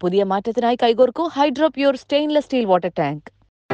പുതിയ മാറ്റത്തിനായി കൈകോർക്കൂ hydro pure stainless steel water tank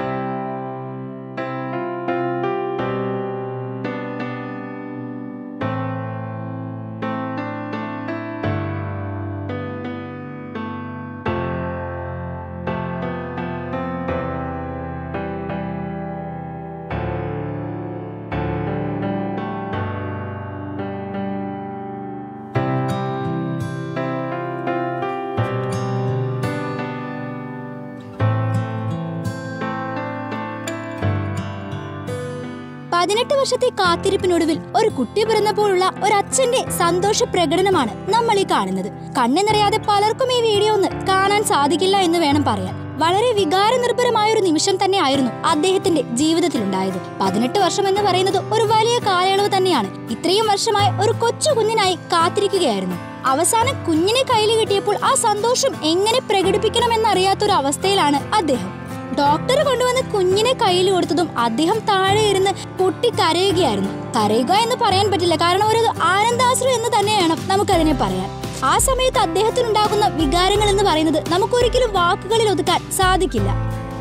പതിനെട്ട് വർഷത്തെ കാത്തിരിപ്പിനൊടുവിൽ ഒരു കുട്ടി പിറന്നപ്പോഴുള്ള ഒരു അച്ഛന്റെ സന്തോഷ പ്രകടനമാണ് നമ്മൾ ഈ കാണുന്നത് കണ്ണു നിറയാതെ പലർക്കും ഈ വീഡിയോ ഒന്ന് കാണാൻ സാധിക്കില്ല എന്ന് വേണം പറയാൻ വളരെ വികാരനിർഭരമായ ഒരു നിമിഷം തന്നെയായിരുന്നു അദ്ദേഹത്തിന്റെ ജീവിതത്തിലുണ്ടായത് പതിനെട്ട് വർഷം എന്ന് പറയുന്നത് ഒരു വലിയ കാലയളവ് തന്നെയാണ് ഇത്രയും വർഷമായി ഒരു കൊച്ചു കുഞ്ഞിനായി കാത്തിരിക്കുകയായിരുന്നു അവസാനം കുഞ്ഞിനെ കയ്യിൽ കിട്ടിയപ്പോൾ ആ സന്തോഷം എങ്ങനെ പ്രകടിപ്പിക്കണമെന്നറിയാത്തൊരു അവസ്ഥയിലാണ് അദ്ദേഹം ഡോക്ടർ കൊണ്ടുവന്ന് കുഞ്ഞിനെ കയ്യിൽ കൊടുത്തതും അദ്ദേഹം താഴെ ഇരുന്ന് പൊട്ടി കരയുകയായിരുന്നു കരയുക എന്ന് പറയാൻ പറ്റില്ല കാരണം ഒരു ആനന്ദാശ്രു എന്ന് തന്നെ വേണം നമുക്കതിനെ പറയാൻ ആ സമയത്ത് അദ്ദേഹത്തിനുണ്ടാകുന്ന വികാരങ്ങൾ എന്ന് പറയുന്നത് നമുക്കൊരിക്കലും വാക്കുകളിൽ ഒതുക്കാൻ സാധിക്കില്ല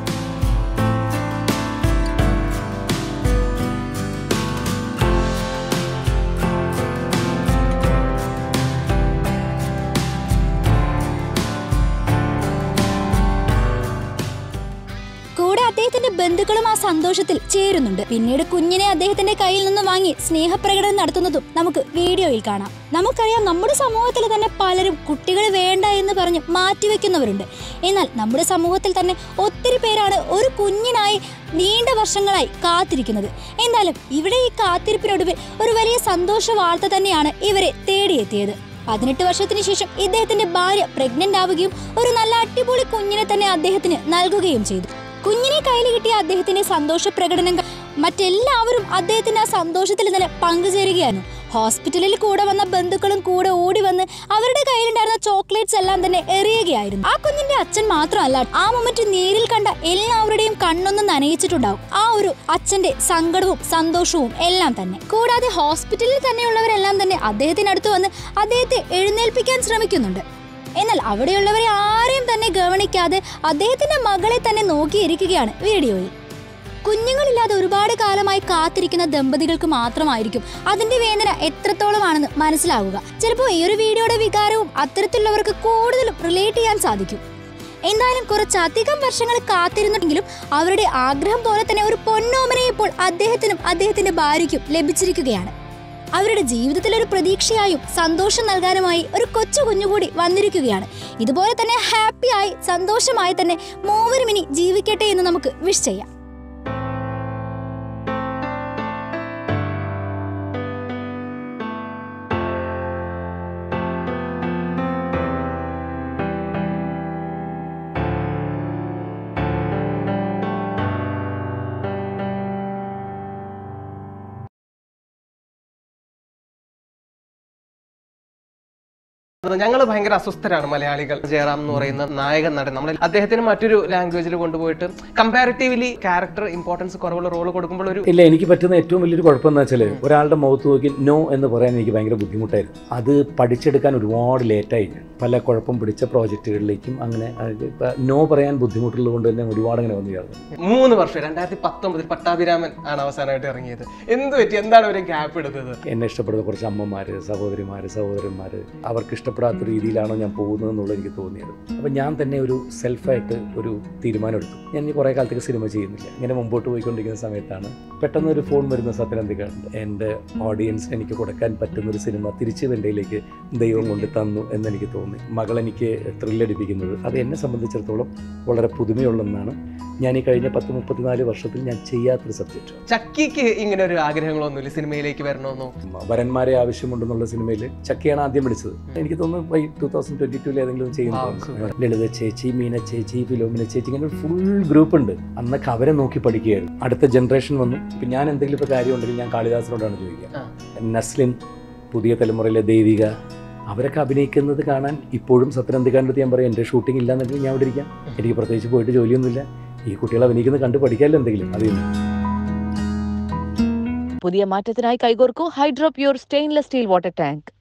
കൂടെ അദ്ദേഹത്തിന്റെ ബന്ധുക്കളും ആ സന്തോഷത്തിൽ ചേരുന്നുണ്ട് പിന്നീട് കുഞ്ഞിനെ അദ്ദേഹത്തിന്റെ കയ്യിൽ നിന്ന് വാങ്ങി സ്നേഹപ്രകടനം നടത്തുന്നതും നമുക്ക് വീഡിയോയിൽ കാണാം നമുക്കറിയാം നമ്മുടെ സമൂഹത്തിൽ തന്നെ പലരും കുട്ടികൾ വേണ്ട എന്ന് പറഞ്ഞ് മാറ്റിവെക്കുന്നവരുണ്ട് എന്നാൽ നമ്മുടെ സമൂഹത്തിൽ തന്നെ ഒത്തിരി പേരാണ് ഒരു കുഞ്ഞിനായി നീണ്ട വർഷങ്ങളായി കാത്തിരിക്കുന്നത് എന്തായാലും ഇവിടെ ഈ കാത്തിരിപ്പിനൊടുവിൽ ഒരു വലിയ സന്തോഷ വാർത്ത തന്നെയാണ് ഇവരെ തേടിയെത്തിയത് പതിനെട്ട് വർഷത്തിന് ശേഷം ഇദ്ദേഹത്തിന്റെ ഭാര്യ പ്രഗ്നന്റ് ആവുകയും ഒരു നല്ല അടിപൊളി കുഞ്ഞിനെ തന്നെ അദ്ദേഹത്തിന് നൽകുകയും ചെയ്തു കുഞ്ഞിനെ കയ്യിൽ കിട്ടിയ അദ്ദേഹത്തിന്റെ സന്തോഷ പ്രകടനം ക- മറ്റെല്ലാവരും അദ്ദേഹത്തിന്റെ ആ സന്തോഷത്തിൽ തന്നെ പങ്കുചേരുകയായിരുന്നു ഹോസ്പിറ്റലിൽ കൂടെ വന്ന ബന്ധുക്കളും കൂടെ ഓടി വന്ന് അവരുടെ കയ്യിലുണ്ടായിരുന്ന ചോക്ലേറ്റ്സ് എല്ലാം തന്നെ എറിയുകയായിരുന്നു ആ കുഞ്ഞിന്റെ അച്ഛൻ മാത്രമല്ല ആ മൊമെന്റ് നേരിൽ കണ്ട എല്ലാവരുടെയും കണ്ണൊന്ന് നനയിച്ചിട്ടുണ്ടാവും ആ ഒരു അച്ഛന്റെ സങ്കടവും സന്തോഷവും എല്ലാം തന്നെ കൂടാതെ ഹോസ്പിറ്റലിൽ തന്നെയുള്ളവരെല്ലാം തന്നെ അദ്ദേഹത്തിനടുത്ത് വന്ന് അദ്ദേഹത്തെ എഴുന്നേൽപ്പിക്കാൻ ശ്രമിക്കുന്നുണ്ട് എന്നാൽ അവിടെയുള്ളവരെ ആരെയും തന്നെ ഗവനിക്കാതെ അദ്ദേഹത്തിന്റെ മകളെ തന്നെ നോക്കിയിരിക്കുകയാണ് വീഡിയോയിൽ കുഞ്ഞുങ്ങളില്ലാതെ ഒരുപാട് കാലമായി കാത്തിരിക്കുന്ന ദമ്പതികൾക്ക് മാത്രമായിരിക്കും അതിന്റെ വേദന എത്രത്തോളമാണെന്ന് മനസ്സിലാവുക ചിലപ്പോൾ ഈ ഒരു വീഡിയോയുടെ വികാരവും അത്തരത്തിലുള്ളവർക്ക് കൂടുതലും റിലേറ്റ് ചെയ്യാൻ സാധിക്കും എന്തായാലും കുറച്ചധികം വർഷങ്ങൾ കാത്തിരുന്നുണ്ടെങ്കിലും അവരുടെ ആഗ്രഹം പോലെ തന്നെ ഒരു പൊന്നോമനെ ഇപ്പോൾ അദ്ദേഹത്തിനും അദ്ദേഹത്തിന്റെ ഭാര്യയ്ക്കും ലഭിച്ചിരിക്കുകയാണ് അവരുടെ ജീവിതത്തിൽ ഒരു പ്രതീക്ഷയായും സന്തോഷം നൽകാനുമായി ഒരു കൊച്ചു കുഞ്ഞുകൂടി വന്നിരിക്കുകയാണ് ഇതുപോലെ തന്നെ ഹാപ്പിയായി സന്തോഷമായി തന്നെ മൂവരും ഇനി ജീവിക്കട്ടെ എന്ന് നമുക്ക് വിഷ് ചെയ്യാം ഞങ്ങൾ ഭയങ്കര അസ്വസ്ഥരാണ് മലയാളികൾ ജയറാം എന്ന് പറയുന്ന നായകൻ നടൻ നമ്മൾ അദ്ദേഹത്തിന് മറ്റൊരു ലാംഗ്വേജിൽ കൊണ്ടുപോയിട്ട് കമ്പാരിറ്റീവ്ലി ക്യാരക്ടർ ഇമ്പോർട്ടൻസ് കുറവുള്ള റോൾ കൊടുക്കുമ്പോൾ ഒരു ഇല്ല എനിക്ക് പറ്റുന്ന ഏറ്റവും വലിയൊരു കുഴപ്പം എന്ന് വെച്ചാൽ ഒരാളുടെ മുഖത്ത് നോക്കി നോ എന്ന് പറയാൻ എനിക്ക് ഭയങ്കര ബുദ്ധിമുട്ടായിരുന്നു അത് പഠിച്ചെടുക്കാൻ ഒരുപാട് ലേറ്റായി പല കുഴപ്പം പിടിച്ച പ്രോജക്റ്റുകളിലേക്കും അങ്ങനെ നോ പറയാൻ ബുദ്ധിമുട്ടുള്ളത് കൊണ്ട് തന്നെ ഒരുപാട് അങ്ങനെ വന്നു ചേർന്നു മൂന്ന് വർഷം രണ്ടായിരത്തി പത്തൊമ്പതിൽ പട്ടാഭിരാമൻ ആണ് അവസാനമായിട്ട് ഇറങ്ങിയത് എന്ത് പറ്റി എന്താണ് ഒരു ഗ്യാപ്പ് എടുത്തത് എന്നെ ഇഷ്ടപ്പെടുന്ന കുറച്ച് അമ്മമാർ സഹോദരിമാർ സഹോദരന്മാർ അവർക്ക് ഇഷ്ടപ്പെടാത്ത രീതിയിലാണോ ഞാൻ പോകുന്നത് എന്നുള്ളത് എനിക്ക് തോന്നിയത് അപ്പം ഞാൻ തന്നെ ഒരു സെൽഫായിട്ട് ഒരു തീരുമാനം എടുത്തു ഞാൻ ഇനി കുറേ കാലത്തേക്ക് സിനിമ ചെയ്യുന്നില്ല ഇങ്ങനെ മുമ്പോട്ട് പോയിക്കൊണ്ടിരിക്കുന്ന സമയത്താണ് പെട്ടെന്ന് ഒരു ഫോൺ വരുന്ന സത്യനന്ദിക്കാണ്ട് എൻ്റെ ഓഡിയൻസിന് എനിക്ക് കൊടുക്കാൻ പറ്റുന്ന ഒരു സിനിമ തിരിച്ച് വെണ്ടയിലേക്ക് ദൈവം കൊണ്ട് തന്നു എന്നെനിക്ക് തോന്നി മകൾ എനിക്ക് ത്രില്ലടിപ്പിക്കുന്നത് അത് എന്നെ സംബന്ധിച്ചിടത്തോളം വളരെ പുതുമയുള്ളതെന്നാണ് ഞാൻ ഈ കഴിഞ്ഞ പത്ത് മുപ്പത്തിനാല് വർഷത്തിൽ ഞാൻ ചെയ്യാത്തൊരു സബ്ജക്റ്റ് ചക്കിക്ക് ഇങ്ങനെ ഒരു ആഗ്രഹങ്ങളൊന്നുമില്ല സിനിമയിലേക്ക് വരണമെന്നോ വരന്മാരെ ആവശ്യമുണ്ടെന്നുള്ള സിനിമയിൽ ചക്കയാണ് ആദ്യം വിളിച്ചത് എനിക്ക് തോന്നുന്നു ബൈ ടൂ തൗസൻഡ് ട്വന്റി ടൂവിൽ ഏതെങ്കിലും Wow, ചെയ്യുന്നു super. ലളിത ചേച്ചി മീന ചേച്ചി ഫിലോമിന ചേച്ചി ഇങ്ങനെ ഒരു ഫുൾ ഗ്രൂപ്പ് ഉണ്ട് അന്നൊക്കെ അവരെ നോക്കി പഠിക്കുകയായിരുന്നു അടുത്ത ജനറേഷൻ വന്നു ഇപ്പം ഞാൻ എന്തെങ്കിലും ഇപ്പോൾ കാര്യം ഉണ്ടെങ്കിൽ ഞാൻ കാളിദാസിനോടാണ് ചോദിക്കുക ആ. നസ്ലിൻ പുതിയ തലമുറയിലെ ദേവിക അവരൊക്കെ അഭിനയിക്കുന്നത് കാണാൻ ഇപ്പോഴും സത്യനന്ദിക്കാൻ്റെ അടുത്ത് ഞാൻ പറയും എൻ്റെ ഷൂട്ടിംഗ് ഇല്ലാന്നുണ്ടെങ്കിൽ ഞാൻ അവിടെ ഇരിക്കാം എനിക്ക് പ്രത്യേകിച്ച് പോയിട്ട് ജോലിയൊന്നുമില്ല ഈ കുട്ടികൾ അഭിനയിക്കുന്നത് കണ്ട് പഠിക്കാമല്ലോ എന്തെങ്കിലും അതിൽ നിന്ന് പുതിയ മാറ്റത്തിനായി കൈകോർക്കൂ hydro pure stainless steel water tank